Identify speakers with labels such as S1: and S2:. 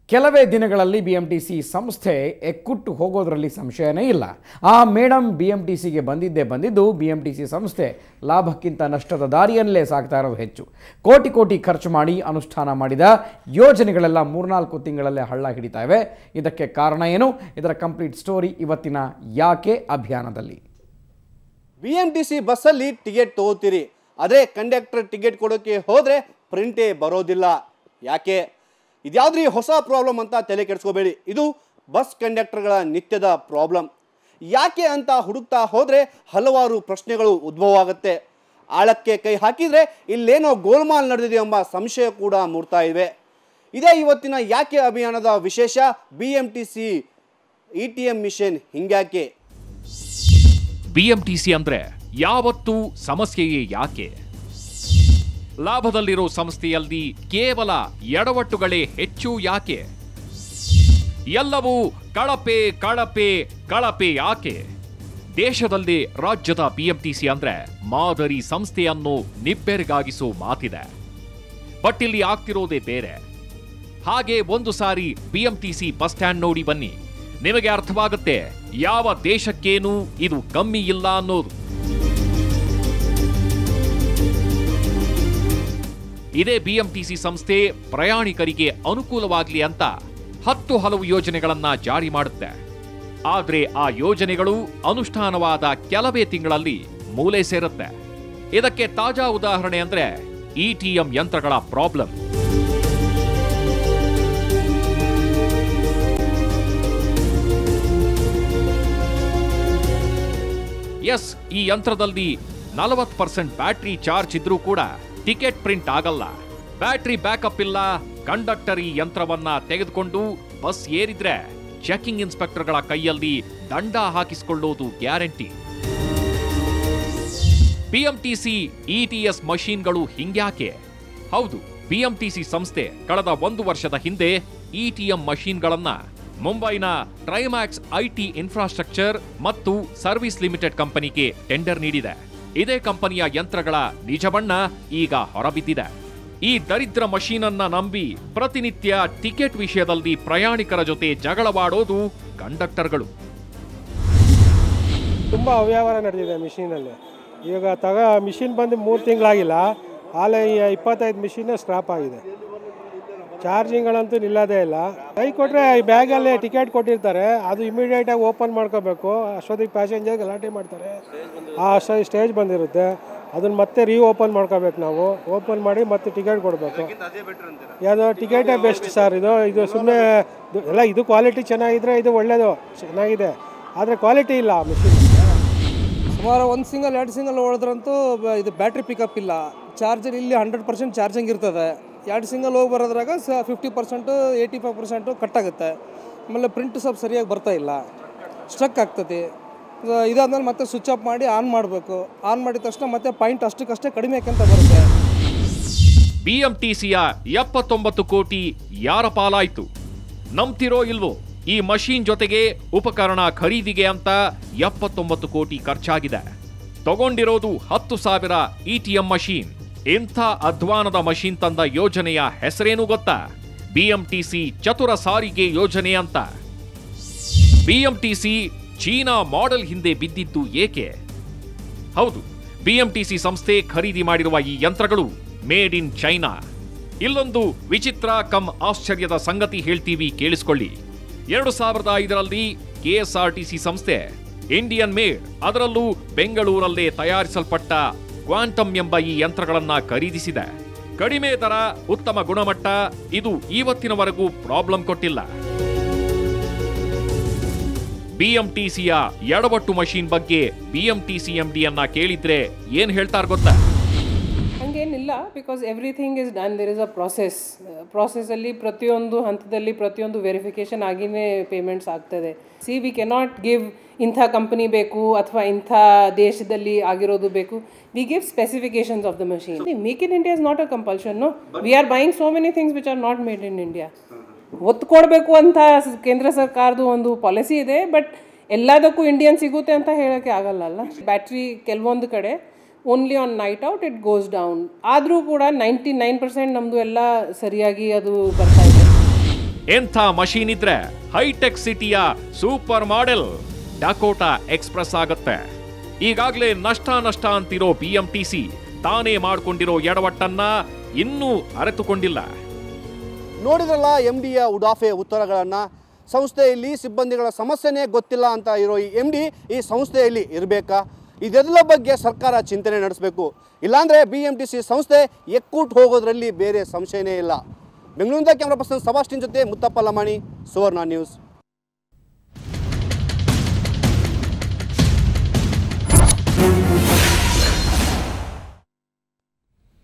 S1: ಕೆಲವೇ ದಿನಗಳಲ್ಲಿ B M T C ಸಂಸ್ಥೆ ಎಕ್ಕುಟ್ಟು ಹೋಗೋದರಲ್ಲಿ ಸಂಶಯನೇ ಇಲ್ಲ ಆ ಮೇಡಮ್ ಬಿ ಎಂ ಟಿ ಸಿಗೆ ಬಂದಿದ್ದೇ ಬಂದಿದ್ದು ಬಿ ಎಂ ಟಿ ಸಿ ಸಂಸ್ಥೆ ಲಾಭಕ್ಕಿಂತ ನಷ್ಟದ ದಾರಿಯಲ್ಲೇ ಸಾಗ್ತಾ ಇರೋದು ಹೆಚ್ಚು ಕೋಟಿ ಕೋಟಿ ಖರ್ಚು ಮಾಡಿ ಅನುಷ್ಠಾನ ಮಾಡಿದ ಯೋಜನೆಗಳೆಲ್ಲ ಮೂರ್ನಾಲ್ಕು ತಿಂಗಳಲ್ಲೇ ಹಳ್ಳ ಹಿಡಿತಾ ಇವೆ ಇದಕ್ಕೆ ಕಾರಣ ಏನು ಇದರ ಕಂಪ್ಲೀಟ್ ಸ್ಟೋರಿ ಇವತ್ತಿನ ಯಾಕೆ ಅಭಿಯಾನದಲ್ಲಿ
S2: ಬಿ ಎಮ್ ಟಿ ಸಿ ಬಸ್ಸಲ್ಲಿ ಟಿಕೆಟ್ ತಗೋತೀರಿ ಅದೇ ಕಂಡಕ್ಟರ್ ಟಿಕೆಟ್ ಕೊಡೋಕ್ಕೆ ಹೋದರೆ ಪ್ರಿಂಟೇ ಬರೋದಿಲ್ಲ ಯಾಕೆ ಇದ್ಯಾವ್ದ್ರಿ ಹೊಸ ಪ್ರಾಬ್ಲಮ್ ಅಂತ ತಲೆ ಕೆಡಿಸ್ಕೋಬೇಡಿ ಇದು ಬಸ್ ಕಂಡಕ್ಟರ್ಗಳ ನಿತ್ಯದ ಪ್ರಾಬ್ಲಮ್ ಯಾಕೆ ಅಂತ ಹುಡುಕ್ತಾ ಹೋದರೆ ಹಲವಾರು ಪ್ರಶ್ನೆಗಳು ಉದ್ಭವ ಆಗುತ್ತೆ ಆಳಕ್ಕೆ ಕೈ ಹಾಕಿದರೆ ಇಲ್ಲೇನೋ ಗೋಲ್ಮಾಲ್ ನಡೆದಿದೆ ಎಂಬ ಸಂಶಯ ಕೂಡ ಮೂಡ್ತಾ ಇವೆ ಇದೇ ಇವತ್ತಿನ ಯಾಕೆ ಅಭಿಯಾನದ ವಿಶೇಷ B M T C E T M mission ಹಿಂಗ್ಯಾಕೆ
S3: ಬಿಎಂಟಿಸಿ ಅಂದ್ರೆ ಯಾವತ್ತೂ ಸಮಸ್ಯೆಯೇ ಯಾಕೆ ಲಾಭದಲ್ಲಿರೋ ಸಂಸ್ಥೆಯಲ್ಲಿ ಕೇವಲ ಎಡವಟ್ಟುಗಳೇ ಹೆಚ್ಚು ಯಾಕೆ ಎಲ್ಲವೂ ಕಳಪೆ ಕಳಪೆ ಕಳಪೆ ಯಾಕೆ ದೇಶದಲ್ಲಿ ರಾಜ್ಯದ ಬಿಎಂಟಿಸಿ ಅಂದ್ರೆ ಮಾದರಿ ಸಂಸ್ಥೆಯನ್ನು ನಿಬ್ಬೆರಗಾಗಿಸೋ ಮಾತಿದೆ ಬಟ್ ಇಲ್ಲಿ ಆಗ್ತಿರೋದೇ ಬೇರೆ ಹಾಗೆ ಒಂದು ಸಾರಿ ಬಿಎಂಟಿಸಿ ಬಸ್ ಸ್ಟ್ಯಾಂಡ್ ನೋಡಿ ಬನ್ನಿ ನಿಮಗೆ ಅರ್ಥವಾಗುತ್ತೆ ಯಾವ ದೇಶಕ್ಕೇನೂ ಇದು ಕಮ್ಮಿ ಇಲ್ಲ ಅನ್ನೋದು ಇದೇ ಬಿಎಂಟಿಸಿ ಸಂಸ್ಥೆ ಪ್ರಯಾಣಿಕರಿಗೆ ಅನುಕೂಲವಾಗಲಿ ಅಂತ ಹತ್ತು ಹಲವು ಯೋಜನೆಗಳನ್ನ ಜಾರಿ ಮಾಡುತ್ತೆ ಆದ್ರೆ ಆ ಯೋಜನೆಗಳು ಅನುಷ್ಠಾನವಾದ ಕೆಲವೇ ತಿಂಗಳಲ್ಲಿ ಮೂಲೆ ಸೇರುತ್ತೆ ಇದಕ್ಕೆ ತಾಜಾ ಉದಾಹರಣೆ ಅಂದ್ರೆ ಇಟಿಎಂ ಯಂತ್ರಗಳ ಪ್ರಾಬ್ಲಮ್ ಎಸ್ ಈ ಯಂತ್ರದಲ್ಲಿ ನಲವತ್ತು ಪರ್ಸೆಂಟ್ ಬ್ಯಾಟ್ರಿ ಚಾರ್ಜ್ ಇದ್ರೂ ಕೂಡ ಟಿಕೆಟ್ ಪ್ರಿಂಟ್ ಆಗಲ್ಲ ಬ್ಯಾಟ್ರಿ ಬ್ಯಾಕಪ್ ಇಲ್ಲ ಕಂಡಕ್ಟರ್ ಈ ಯಂತ್ರವನ್ನ ತೆಗೆದುಕೊಂಡು ಬಸ್ ಏರಿದ್ರೆ ಚೆಕಿಂಗ್ ಇನ್ಸ್ಪೆಕ್ಟರ್ಗಳ ಕೈಯಲ್ಲಿ ದಂಡ ಹಾಕಿಸಿಕೊಳ್ಳೋದು ಗ್ಯಾರಂಟಿ ಬಿಎಂಟಿಸಿ ಇಟಿಎಸ್ ಮಷೀನ್ಗಳು ಹಿಂಗ್ಯಾಕೆ ಹೌದು ಬಿಎಂಟಿಸಿ ಸಂಸ್ಥೆ ಕಳೆದ ಒಂದು ವರ್ಷದ ಹಿಂದೆ ಇಟಿಎಂ ಮಷೀನ್ಗಳನ್ನ ಮುಂಬೈನ ಟ್ರೈಮ್ಯಾಕ್ಸ್ ಐಟಿ ಇನ್ಫ್ರಾಸ್ಟ್ರಕ್ಚರ್ ಮತ್ತು ಸರ್ವಿಸ್ ಲಿಮಿಟೆಡ್ ಕಂಪನಿಗೆ ಟೆಂಡರ್ ನೀಡಿದೆ ಇದೇ ಕಂಪನಿಯ ಯಂತ್ರಗಳ ನಿಜ ಬಣ್ಣ ಈಗ ಹೊರಬಿದ್ದಿದೆ ಈ ದರಿದ್ರ ಮಷೀನ್ ಅನ್ನ ನಂಬಿ ಪ್ರತಿನಿತ್ಯ ಟಿಕೆಟ್ ವಿಷಯದಲ್ಲಿ ಪ್ರಯಾಣಿಕರ ಜೊತೆ ಜಗಳವಾಡೋದು ಕಂಡಕ್ಟರ್ಗಳು
S4: ತುಂಬ ಅವ್ಯವಹಾರ ನಡೆದಿದೆ ಮಿಷಿನಲ್ಲಿ ಈಗ ತಗ ಮಿಷಿನ್ ಬಂದು ಮೂರು ತಿಂಗಳಾಗಿಲ್ಲ ಆಲೇ ಈ ಇಪ್ಪತ್ತೈದು ಮಿಷಿನ್ ಸ್ಕ್ರಾಪ್ ಆಗಿದೆ ಚಾರ್ಜಿಂಗ್ಗಳಂತೂ ನಿಲ್ಲದೇ ಇಲ್ಲ ಕೈ ಕೊಟ್ಟರೆ ಈ ಬ್ಯಾಗಲ್ಲಿ ಟಿಕೆಟ್ ಕೊಟ್ಟಿರ್ತಾರೆ ಅದು ಇಮಿಡಿಯೇಟಾಗಿ ಓಪನ್ ಮಾಡ್ಕೋಬೇಕು ಅಷ್ಟೊತ್ತಿಗೆ ಪ್ಯಾಸೆಂಜರ್ ಗಲಾಟೆ ಮಾಡ್ತಾರೆ ಆ ಅಷ್ಟೊತ್ತಿಗೆ ಸ್ಟೇಜ್ ಬಂದಿರುತ್ತೆ ಅದನ್ನ ಮತ್ತೆ ರೀ ಓಪನ್ ಮಾಡ್ಕೋಬೇಕು ನಾವು ಓಪನ್ ಮಾಡಿ ಮತ್ತೆ ಟಿಕೆಟ್ ಕೊಡಬೇಕು ಯಾವುದು ಟಿಕೆಟೇ ಬೆಸ್ಟ್ ಸರ್ ಇದು ಇದು ಸುಮ್ಮನೆ ಎಲ್ಲ ಇದು ಕ್ವಾಲಿಟಿ ಚೆನ್ನಾಗಿದ್ರೆ ಇದು ಒಳ್ಳೆಯದು ಚೆನ್ನಾಗಿದೆ ಆದರೆ ಕ್ವಾಲಿಟಿ ಇಲ್ಲ ಮಿಷಿನ್
S5: ಸುಮಾರು ಒಂದು ಸಿಂಗಲ್ ಎರಡು ಸಿಂಗಲ್ ಹೊಡೆದ್ರಂತೂ ಬ- ಇದು ಬ್ಯಾಟ್ರಿ ಪಿಕಪ್ ಇಲ್ಲ ಚಾರ್ಜರ್ ಇಲ್ಲಿ ಹಂಡ್ರೆಡ್ ಪರ್ಸೆಂಟ್ ಚಾರ್ಜಿಂಗ್ ಇರ್ತದೆ ಎರಡು ಸಿಂಗಲ್ ಹೋಗಿ ಬರೋದ್ರಾಗ ಸ fifty percent eighty five percent cut ಆಗುತ್ತೆ ಆಮೇಲೆ ಪ್ರಿಂಟ್ ಸ್ವಲ್ಪ ಸರಿಯಾಗಿ ಬರ್ತಾ ಇಲ್ಲ ಸ್ಟ್ರಕ್ ಆಗ್ತದೆ ಇದು- ಇದಾದ್ಮೇಲೆ ಮತ್ತೆ ಸ್ವಿಚ್ ಆಫ್ ಮಾಡಿ ಆನ್ ಮಾಡಬೇಕು ಆನ್ ಮಾಡಿದ ತಕ್ಷಣ ಮತ್ತೆ ಪಾಯಿಂಟ್ ಅಷ್ಟಕ್ಕಷ್ಟೇ ಕಡಿಮೆ ಆಕ್ಯಂತ ಬರುತ್ತೆ
S3: ಬಿಎಂಟಿಸಿಯ ಎಪ್ಪತ್ತೊಂಬತ್ತು ಕೋಟಿ ಯಾರ ಪಾಲಾಯ್ತು ನಂಬ್ತಿರೋ ಇಲ್ವೋ ಈ ಮಷೀನ್ ಜೊತೆಗೆ ಉಪಕರಣ ಖರೀದಿಗೆ ಅಂತ ಎಪ್ಪತ್ತೊಂಬತ್ತು ಕೋಟಿ ಖರ್ಚಾಗಿದೆ ತಗೊಂಡಿರೋದು ಹತ್ತು ಸಾವಿರ ಇಟಿಎಂ ಮಷೀನ್ ಇಂಥ ಅಧ್ವಾನದ ಮಷೀನ್ ತಂದ ಯೋಜನೆಯ ಹೆಸರೇನು ಗೊತ್ತಾ ಬಿಎಂಟಿಸಿ ಚತುರ ಸಾರಿಗೆ ಯೋಜನೆ ಅಂತ ಬಿಎಂಟಿಸಿ ಚೀನಾ ಮಾಡೆಲ್ ಹಿಂದೆ ಬಿದ್ದಿದ್ದು ಏಕೆ ಹೌದು ಬಿಎಂಟಿಸಿ ಸಂಸ್ಥೆ ಖರೀದಿ ಮಾಡಿರುವ ಈ ಯಂತ್ರಗಳು ಮೇಡ್ ಇನ್ ಚೈನಾ ಇಲ್ಲೊಂದು ವಿಚಿತ್ರ ಕಮ್ ಆಶ್ಚರ್ಯದ ಸಂಗತಿ ಹೇಳ್ತೀವಿ ಕೇಳಿಸ್ಕೊಳ್ಳಿ ಎರಡು ಸಾವಿರದ ಐದರಲ್ಲಿ ಕೆಎಸ್ಆರ್ಟಿಸಿ ಸಂಸ್ಥೆ ಇಂಡಿಯನ್ ಮೇಡ್ ಅದರಲ್ಲೂ ಬೆಂಗಳೂರಲ್ಲೇ ತಯಾರಿಸಲ್ಪಟ್ಟ ಕ್ವಾಂಟಮ್ ಎಂಬ ಈ ಯಂತ್ರಗಳನ್ನ ಖರೀದಿಸಿದೆ ಕಡಿಮೆ ದರ ಉತ್ತಮ ಗುಣಮಟ್ಟ ಇದು ಇವತ್ತಿನವರೆಗೂ ಪ್ರಾಬ್ಲಮ್ ಕೊಟ್ಟಿಲ್ಲ ಬಿಎಂಟಿಸಿಯ ಎಡವಟ್ಟು ಮಷೀನ್ ಬಗ್ಗೆ ಬಿಎಂಟಿಸಿ ಎಂಡಿಯನ್ನ ಕೇಳಿದ್ರೆ ಏನ್ ಹೇಳ್ತಾರ ಗೊತ್ತಾ
S6: ಹಂಗೇನಿಲ್ಲ because everything is done there is a process ಪ್ರಾಸೆಸ್ಸಲ್ಲಿ ಪ್ರತಿಯೊಂದು ಹಂತದಲ್ಲಿ ಪ್ರತಿಯೊಂದು ವೆರಿಫಿಕೇಷನ್ ಆಗಿನೇ ಪೇಮೆಂಟ್ಸ್ ಆಗ್ತದೆ ಸಿ ವಿ ಕೆನಾಟ್ ಗಿವ್ ಇಂಥ ಕಂಪನಿ ಬೇಕು ಅಥವಾ ಇಂಥ ದೇಶದಲ್ಲಿ ಆಗಿರೋದು ಬೇಕು we give specifications of the machine make in India is not a compulsion no we are buying so many things which are not made in India ಒತ್ತು ಕೊಡಬೇಕು ಅಂತ ಸ- ಕೇಂದ್ರ ಸರ್ಕಾರದ ಒಂದು ಪಾಲಿಸಿ ಇದೆ ಬಟ್ ಎಲ್ಲದಕ್ಕೂ ಇಂಡಿಯನ್ ಸಿಗುತ್ತೆ ಅಂತ ಹೇಳೋಕ್ಕೆ ಆಗಲ್ಲ ಅಲ್ಲ ಬ್ಯಾಟ್ರಿ ಕೆಲವೊಂದು ಕಡೆ only on night out it goes down ಆದರೂ ಕೂಡ ನೈಂಟಿ ನೈನ್ ಪರ್ಸೆಂಟ್ ನಮ್ಮದು ಎಲ್ಲ ಸರಿಯಾಗಿ ಅದು ಬರ್ತಾ ಇದೆ
S3: ಎಂಥ ಮಷೀನ್ ಇದ್ರೆ ಹೈಟೆಕ್ ಸಿಟಿಯ ಸೂಪರ್ ಮಾಡೆಲ್ ಡಕೋಟಾ ಎಕ್ಸ್ಪ್ರೆಸ್ ಆಗತ್ತೆ ಈಗಾಗಲೇ ನಷ್ಟ ನಷ್ಟ ಅಂತಿರೋ ಬಿಎಂಟಿಸಿ ತಾನೇ ಮಾಡ್ಕೊಂಡಿರೋ ಎಡವಟ್ಟನ್ನ ಇನ್ನೂ ಅರೆತುಕೊಂಡಿಲ್ಲ
S2: ನೋಡಿದ್ರಲ್ಲ ಎಮ್ ಡಿಯ ಉಡಾಫೆ ಉತ್ತರಗಳನ್ನು ಸಂಸ್ಥೆಯಲ್ಲಿ ಸಿಬ್ಬಂದಿಗಳ ಸಮಸ್ಯೆನೇ ಗೊತ್ತಿಲ್ಲ ಅಂತ ಇರೋ ಈ ಎಮ್ ಡಿ ಈ ಸಂಸ್ಥೆಯಲ್ಲಿ ಇರಬೇಕಾ ಇದೆಲ್ಲ ಬಗ್ಗೆ ಸರ್ಕಾರ ಚಿಂತನೆ ನಡೆಸಬೇಕು ಇಲ್ಲಾಂದರೆ ಬಿ ಎಮ್ ಟಿ ಸಿ ಸಂಸ್ಥೆ ಎಕ್ಕೂಟ್ ಹೋಗೋದ್ರಲ್ಲಿ ಬೇರೆ ಸಂಶಯನೇ ಇಲ್ಲ ಬೆಂಗಳೂರಿನ ಕ್ಯಾಮ್ರಾ ಪರ್ಸನ್ ಸಬಾಸ್ಟಿನ್ ಜೊತೆ ಮುತ್ತಪ್ಪ ಲಮಾಣಿ ಸುವರ್ಣ ನ್ಯೂಸ್